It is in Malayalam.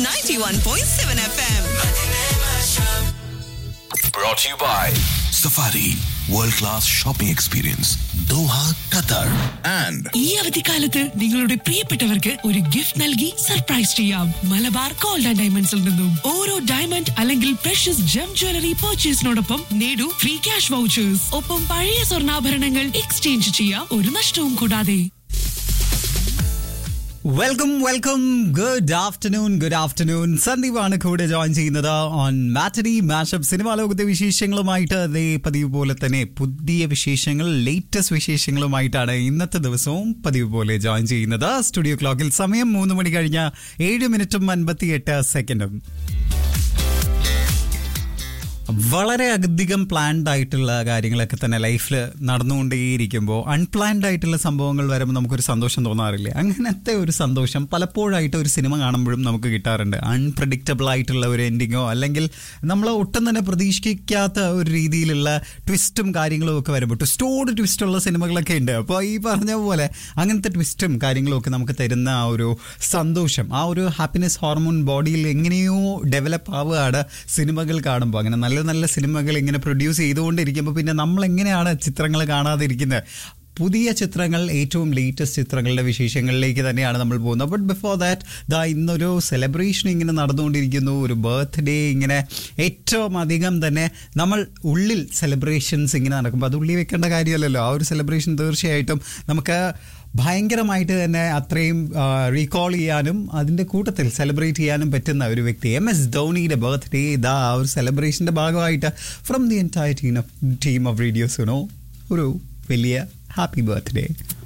91.7 FM. Brought to you by Safari World Class Shopping Experience Doha, Qatar and ഈ അവധിക്കാലത്ത് നിങ്ങളുടെ പ്രിയപ്പെട്ടവർക്ക് ഒരു ഗിഫ്റ്റ് നൽകി സർപ്രൈസ് ചെയ്യാം മലബാർ ഗോൾഡ് ആൻഡ് ഡയമണ്ട്സിൽ നിന്നും ഓരോ ഡയമണ്ട് അല്ലെങ്കിൽ പ്രഷ്യസ് ജം ജ്വല്ലറി പർച്ചേസിനോടൊപ്പം നേടൂ ഫ്രീ ക്യാഷ് വൗച്ചേഴ്സ് ഒപ്പം പഴയ സ്വർണ്ണാഭരണങ്ങൾ എക്സ്ചേഞ്ച് ചെയ്യാം ഒരു നഷ്ടവും കൂടാതെ welcome welcome good afternoon good afternoon സന്ദീപാണ് കൂടെ ജോയിൻ ചെയ്യുന്നത് ഓൺ മാറ്റനി മാഷപ്പ് സിനിമാ ലോകത്തെ വിശേഷങ്ങളുമായിട്ട് അതേ പതിവ് പോലെ തന്നെ പുതിയ വിശേഷങ്ങൾ ലേറ്റസ്റ്റ് വിശേഷങ്ങളുമായിട്ടാണ് ഇന്നത്തെ ദിവസവും പതിവ് പോലെ ജോയിൻ ചെയ്യുന്നത് സ്റ്റുഡിയോ ക്ലോക്കിൽ സമയം മൂന്ന് മണി കഴിഞ്ഞ ഏഴ് മിനിറ്റും അൻപത്തി എട്ട് സെക്കൻഡും വളരെ അധികം പ്ലാൻഡ് ആയിട്ടുള്ള കാര്യങ്ങളൊക്കെ തന്നെ ലൈഫിൽ നടന്നുകൊണ്ടേയിരിക്കുമ്പോൾ അൺപ്ലാൻഡ് ആയിട്ടുള്ള സംഭവങ്ങൾ വരുമ്പോൾ നമുക്കൊരു സന്തോഷം തോന്നാറില്ലേ അങ്ങനത്തെ ഒരു സന്തോഷം പലപ്പോഴായിട്ട് ഒരു സിനിമ കാണുമ്പോഴും നമുക്ക് കിട്ടാറുണ്ട് അൺപ്രഡിക്റ്റബിൾ ആയിട്ടുള്ള ഒരു എൻഡിങ്ങോ അല്ലെങ്കിൽ നമ്മൾ ഒട്ടും തന്നെ പ്രതീക്ഷിക്കാത്ത ഒരു രീതിയിലുള്ള ട്വിസ്റ്റും കാര്യങ്ങളും ഒക്കെ വരുമ്പോൾ ട്വിസ്റ്റോട് ട്വിസ്റ്റുള്ള സിനിമകളൊക്കെ ഉണ്ട് അപ്പോൾ ഈ പറഞ്ഞ പോലെ അങ്ങനത്തെ ട്വിസ്റ്റും കാര്യങ്ങളും ഒക്കെ നമുക്ക് തരുന്ന ആ ഒരു സന്തോഷം ആ ഒരു ഹാപ്പിനെസ് ഹോർമോൺ ബോഡിയിൽ എങ്ങനെയോ ഡെവലപ്പ് ആവുകയാണ് സിനിമകൾ കാണുമ്പോൾ അങ്ങനെ നല്ല നല്ല സിനിമകൾ ഇങ്ങനെ പ്രൊഡ്യൂസ് ചെയ്തുകൊണ്ടിരിക്കുമ്പോൾ പിന്നെ നമ്മൾ എങ്ങനെയാണ് ചിത്രങ്ങൾ കാണാതിരിക്കുന്നത് പുതിയ ചിത്രങ്ങൾ ഏറ്റവും ലേറ്റസ്റ്റ് ചിത്രങ്ങളുടെ വിശേഷങ്ങളിലേക്ക് തന്നെയാണ് നമ്മൾ പോകുന്നത് ബട്ട് ബിഫോർ ദാറ്റ് ദാ ഇന്നൊരു സെലിബ്രേഷൻ ഇങ്ങനെ നടന്നുകൊണ്ടിരിക്കുന്നു ഒരു ബർത്ത്ഡേ ഇങ്ങനെ ഏറ്റവും അധികം തന്നെ നമ്മൾ ഉള്ളിൽ സെലിബ്രേഷൻസ് ഇങ്ങനെ നടക്കുമ്പോൾ അത് ഉള്ളിൽ വെക്കേണ്ട കാര്യമല്ലല്ലോ ആ ഒരു സെലിബ്രേഷൻ തീർച്ചയായിട്ടും നമുക്ക് ഭയങ്കരമായിട്ട് തന്നെ അത്രയും റീകോൾ ചെയ്യാനും അതിൻ്റെ കൂട്ടത്തിൽ സെലിബ്രേറ്റ് ചെയ്യാനും പറ്റുന്ന ഒരു വ്യക്തി എം എസ് ധോണിയുടെ ബർത്ത്ഡേ ഇതാ ആ ഒരു സെലിബ്രേഷൻ്റെ ഭാഗമായിട്ട് from the entire team of team of radios no ഒരു വലിയ ഹാപ്പി ബർത്ത്ഡേ